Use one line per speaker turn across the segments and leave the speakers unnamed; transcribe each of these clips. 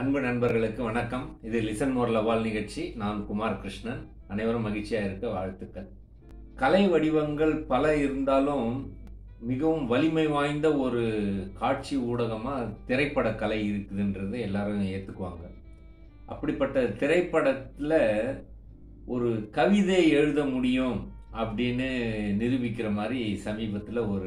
அன்பு நண்பர்களுக்கு வணக்கம் இது லிசன் மோர் லவால் நிகழ்ச்சி நான் குமார் கிருஷ்ணன் அனைவரும் மகிழ்ச்சியாக இருக்க வாழ்த்துக்கள் கலை வடிவங்கள் பல இருந்தாலும் மிகவும் வலிமை வாய்ந்த ஒரு காட்சி ஊடகமாக திரைப்பட கலை இருக்குதுன்றது எல்லாரும் ஏற்றுக்குவாங்க அப்படிப்பட்ட திரைப்படத்தில் ஒரு கவிதை எழுத முடியும் அப்படின்னு நிரூபிக்கிற மாதிரி சமீபத்தில் ஒரு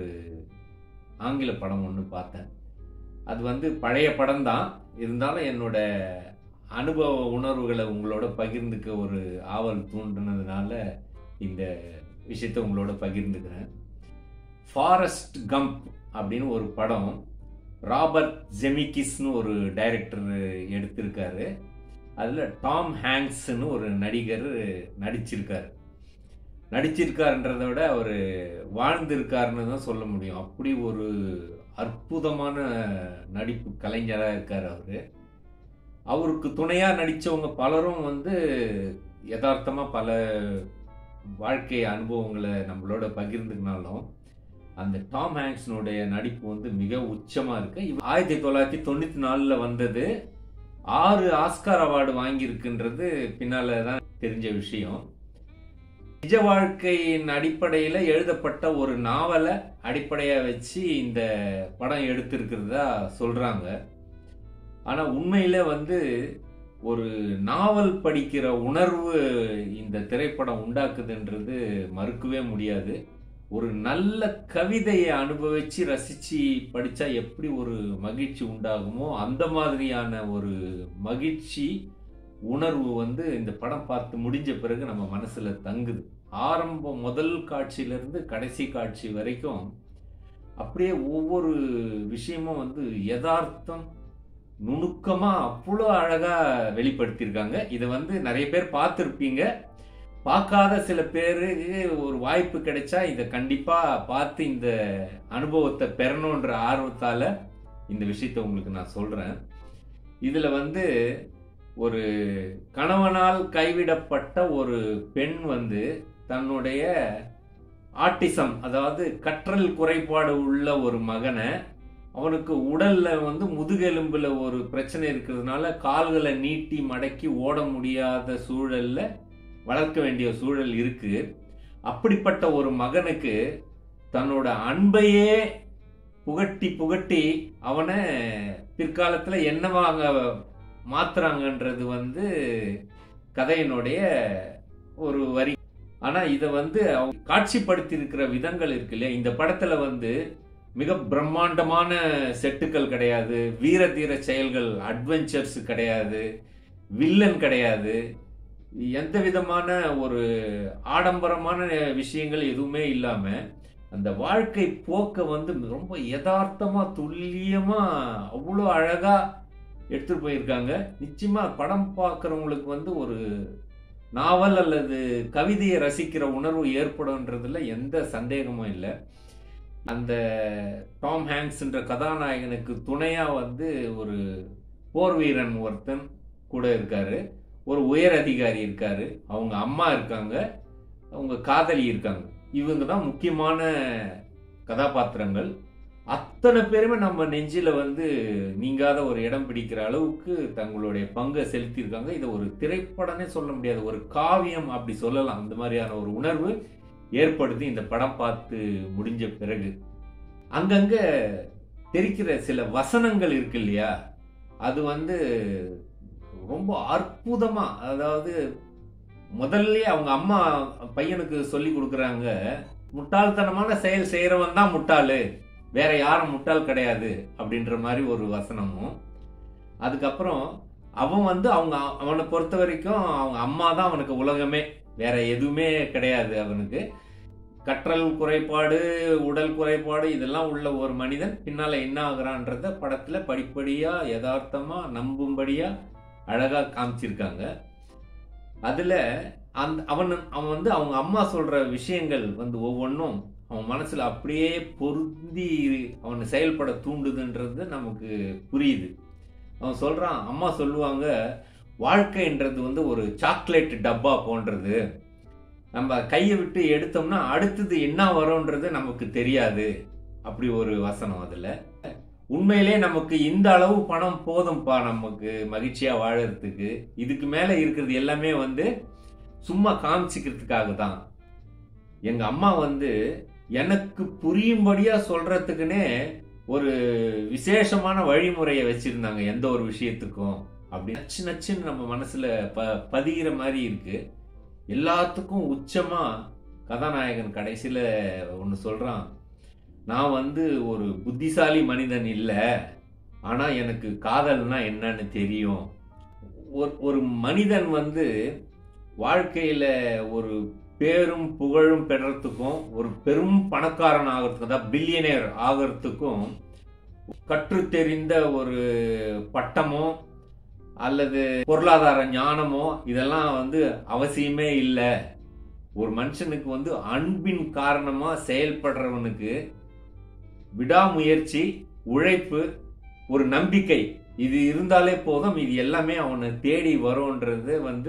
ஆங்கில படம் ஒன்று பார்த்தேன் அது வந்து பழைய படம் தான் இருந்தாலும் என்னோட அனுபவ உணர்வுகளை உங்களோட பகிர்ந்துக்க ஒரு ஆவல் தூண்டுனதுனால இந்த விஷயத்தை உங்களோட பகிர்ந்துக்கிறேன் ஃபாரஸ்ட் கம்ப் அப்படின்னு ஒரு படம் ராபர்ட் ஜெமிகிஸ்னு ஒரு டைரக்டர் எடுத்திருக்காரு அதில் டாம் ஹேங்க்ஸ்னு ஒரு நடிகர் நடிச்சிருக்காரு நடிச்சிருக்காருன்றத விட அவர் வாழ்ந்திருக்காருன்னு தான் சொல்ல முடியும் அப்படி ஒரு அற்புதமான நடிப்பு கலைஞராக இருக்கார் அவர் அவருக்கு துணையாக நடித்தவங்க பலரும் வந்து யதார்த்தமாக பல வாழ்க்கை அனுபவங்களை நம்மளோட பகிர்ந்துக்கினாலும் அந்த டாம் ஹேங்க்ஸ்னுடைய நடிப்பு வந்து மிக உச்சமாக இருக்கு இவ- ஆயிரத்தி தொள்ளாயிரத்தி தொண்ணூற்றி நாலில் வந்தது ஆறு ஆஸ்கார் அவார்டு வாங்கியிருக்குன்றது பின்னால தான் தெரிஞ்ச விஷயம் நிஜ வாழ்க்கையின் அடிப்படையில் எழுதப்பட்ட ஒரு நாவலை அடிப்படையாக வச்சு இந்த படம் எடுத்திருக்கிறதா சொல்கிறாங்க ஆனால் உண்மையில் வந்து ஒரு நாவல் படிக்கிற உணர்வு இந்த திரைப்படம் உண்டாக்குதுன்றது மறுக்கவே முடியாது ஒரு நல்ல கவிதையை அனுபவிச்சு ரசிச்சு படிச்சா எப்படி ஒரு மகிழ்ச்சி உண்டாகுமோ அந்த மாதிரியான ஒரு மகிழ்ச்சி உணர்வு வந்து இந்த படம் பார்த்து முடிஞ்ச பிறகு நம்ம மனசுல தங்குது ஆரம்பம் முதல் காட்சியிலிருந்து கடைசி காட்சி வரைக்கும் அப்படியே ஒவ்வொரு விஷயமும் வந்து யதார்த்தம் நுணுக்கமா அவ்வளோ அழகா வெளிப்படுத்தியிருக்காங்க இதை வந்து நிறைய பேர் பார்த்துருப்பீங்க பார்க்காத சில பேருக்கு ஒரு வாய்ப்பு கிடைச்சா இதை கண்டிப்பா பார்த்து இந்த அனுபவத்தை பெறணுன்ற ஆர்வத்தால இந்த விஷயத்தை உங்களுக்கு நான் சொல்றேன் இதுல வந்து ஒரு கணவனால் கைவிடப்பட்ட ஒரு பெண் வந்து தன்னுடைய ஆட்டிசம் அதாவது கற்றல் குறைபாடு உள்ள ஒரு மகனை அவனுக்கு உடல்ல வந்து முதுகெலும்புல ஒரு பிரச்சனை இருக்கிறதுனால கால்களை நீட்டி மடக்கி ஓட முடியாத சூழல்ல வளர்க்க வேண்டிய சூழல் இருக்கு அப்படிப்பட்ட ஒரு மகனுக்கு தன்னோட அன்பையே புகட்டி புகட்டி அவனை பிற்காலத்துல என்னவாங்க மாத்துறாங்கன்றது வந்து கதையினுடைய ஒரு வரி ஆனா இதை வந்து அவங்க காட்சிப்படுத்தி இருக்கிற விதங்கள் இருக்கு இல்லையா இந்த படத்துல வந்து மிக பிரம்மாண்டமான செட்டுக்கள் கிடையாது வீர தீர செயல்கள் அட்வென்ச்சர்ஸ் கிடையாது வில்லன் கிடையாது எந்த விதமான ஒரு ஆடம்பரமான விஷயங்கள் எதுவுமே இல்லாம அந்த வாழ்க்கை போக்க வந்து ரொம்ப யதார்த்தமா துல்லியமா அவ்வளோ அழகா எடுத்துட்டு போயிருக்காங்க நிச்சயமா படம் பார்க்குறவங்களுக்கு வந்து ஒரு நாவல் அல்லது கவிதையை ரசிக்கிற உணர்வு ஏற்படும்ன்றதுல எந்த சந்தேகமும் இல்லை அந்த டாம் ஹேங்க்ஸ்ன்ற கதாநாயகனுக்கு துணையா வந்து ஒரு போர் வீரன் ஒருத்தன் கூட இருக்காரு ஒரு உயர் அதிகாரி இருக்காரு அவங்க அம்மா இருக்காங்க அவங்க காதலி இருக்காங்க இவங்க தான் முக்கியமான கதாபாத்திரங்கள் அத்தனை பேருமே நம்ம நெஞ்சில வந்து நீங்காத ஒரு இடம் பிடிக்கிற அளவுக்கு தங்களுடைய பங்கை செலுத்தியிருக்காங்க இதை ஒரு திரைப்படமே சொல்ல முடியாது ஒரு காவியம் அப்படி சொல்லலாம் அந்த மாதிரியான ஒரு உணர்வு ஏற்படுத்தி இந்த படம் பார்த்து முடிஞ்ச பிறகு அங்கங்க தெரிக்கிற சில வசனங்கள் இருக்கு இல்லையா அது வந்து ரொம்ப அற்புதமா அதாவது முதல்ல அவங்க அம்மா பையனுக்கு சொல்லி கொடுக்குறாங்க முட்டாள்தனமான செயல் செய்யறவன் தான் முட்டாளு வேற யாரும் முட்டாள் கிடையாது அப்படின்ற மாதிரி ஒரு வசனமும் அதுக்கப்புறம் அவன் வந்து அவங்க அவனை பொறுத்த வரைக்கும் அவங்க அம்மா தான் அவனுக்கு உலகமே வேற எதுவுமே கிடையாது அவனுக்கு கற்றல் குறைபாடு உடல் குறைபாடு இதெல்லாம் உள்ள ஒரு மனிதன் பின்னால என்ன ஆகுறான்றத படத்துல படிப்படியா யதார்த்தமா நம்பும்படியா அழகா காமிச்சிருக்காங்க அதுல அந்த அவன் அவன் வந்து அவங்க அம்மா சொல்ற விஷயங்கள் வந்து ஒவ்வொன்றும் அவன் மனசுல அப்படியே பொருந்தி அவனை செயல்பட தூண்டுதுன்றது நமக்கு புரியுது அவன் சொல்றான் அம்மா சொல்லுவாங்க வாழ்க்கைன்றது வந்து ஒரு சாக்லேட் டப்பா போன்றது நம்ம கையை விட்டு எடுத்தோம்னா அடுத்தது என்ன வரும்ன்றது நமக்கு தெரியாது அப்படி ஒரு வசனம் அதுல உண்மையிலே நமக்கு இந்த அளவு பணம் போதும்பா நமக்கு மகிழ்ச்சியா வாழறதுக்கு இதுக்கு மேல இருக்கிறது எல்லாமே வந்து சும்மா காமிச்சிக்கிறதுக்காக தான் எங்க அம்மா வந்து எனக்கு புரியும்படியா சொல்றதுக்குன்னே ஒரு விசேஷமான வழிமுறையை வச்சிருந்தாங்க எந்த ஒரு விஷயத்துக்கும் அப்படி நச்சு நச்சுன்னு நம்ம மனசுல ப பதிகிற மாதிரி இருக்கு எல்லாத்துக்கும் உச்சமா கதாநாயகன் கடைசியில ஒன்று சொல்றான் நான் வந்து ஒரு புத்திசாலி மனிதன் இல்லை ஆனா எனக்கு காதல்னா என்னன்னு தெரியும் ஒரு ஒரு மனிதன் வந்து வாழ்க்கையில ஒரு பேரும் புகழும் பெறறதுக்கும் ஒரு பெரும் பணக்காரன் ஆகிறதுக்கும் தான் பில்லியனர் ஆகிறதுக்கும் கற்று தெரிந்த ஒரு பட்டமோ அல்லது பொருளாதார ஞானமோ இதெல்லாம் வந்து அவசியமே இல்லை ஒரு மனுஷனுக்கு வந்து அன்பின் காரணமா செயல்படுறவனுக்கு விடாமுயற்சி உழைப்பு ஒரு நம்பிக்கை இது இருந்தாலே போதும் இது எல்லாமே அவனை தேடி வரும்ன்றது வந்து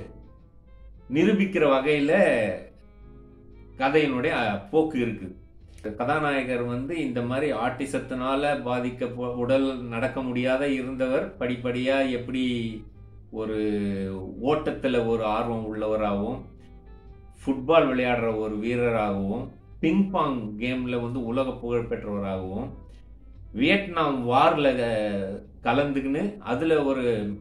நிரூபிக்கிற வகையில கதையினுடைய போக்கு இருக்குது கதாநாயகர் வந்து இந்த மாதிரி ஆட்டிசத்தினால பாதிக்க உடல் நடக்க முடியாத இருந்தவர் படிப்படியா எப்படி ஒரு ஓட்டத்துல ஒரு ஆர்வம் உள்ளவராகவும் ஃபுட்பால் விளையாடுற ஒரு வீரராகவும் பிங்பாங் கேம்ல வந்து உலக புகழ் பெற்றவராகவும் வியட்நாம் வார்ல கலந்துக்கின்னு அதுல ஒரு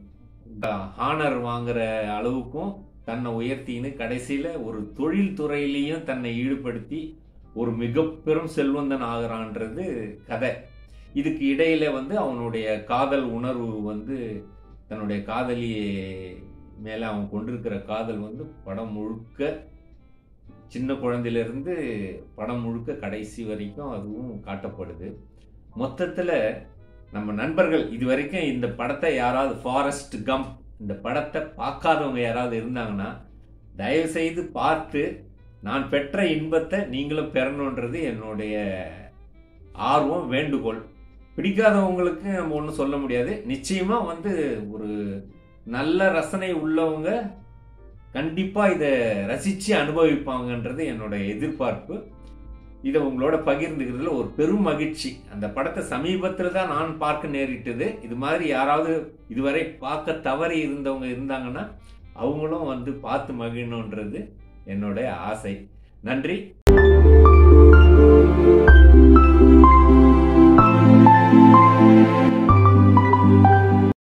ஹானர் வாங்குற அளவுக்கும் தன்னை உயர்த்தின்னு கடைசியில ஒரு தொழில் துறையிலையும் தன்னை ஈடுபடுத்தி ஒரு மிக பெரும் செல்வந்தன் ஆகிறான்றது கதை இதுக்கு இடையில வந்து அவனுடைய காதல் உணர்வு வந்து தன்னுடைய காதலி மேல அவன் கொண்டிருக்கிற காதல் வந்து படம் முழுக்க சின்ன குழந்தையிலிருந்து படம் முழுக்க கடைசி வரைக்கும் அதுவும் காட்டப்படுது மொத்தத்துல நம்ம நண்பர்கள் இது வரைக்கும் இந்த படத்தை யாராவது ஃபாரஸ்ட் கம் இந்த படத்தை பார்க்காதவங்க யாராவது இருந்தாங்கன்னா தயவு செய்து பார்த்து நான் பெற்ற இன்பத்தை நீங்களும் பெறணுன்றது என்னுடைய ஆர்வம் வேண்டுகோள் பிடிக்காதவங்களுக்கு நம்ம ஒன்றும் சொல்ல முடியாது நிச்சயமா வந்து ஒரு நல்ல ரசனை உள்ளவங்க கண்டிப்பா இதை ரசிச்சு அனுபவிப்பாங்கன்றது என்னோட எதிர்பார்ப்பு இதை உங்களோட பகிர்ந்துக்கிறதுல ஒரு பெரும் மகிழ்ச்சி அந்த படத்தை சமீபத்தில் தான் நான் பார்க்க நேரிட்டது இது மாதிரி யாராவது இதுவரை பார்க்க தவறி இருந்தவங்க இருந்தாங்கன்னா அவங்களும் வந்து பார்த்து மகிழணுன்றது என்னோட ஆசை நன்றி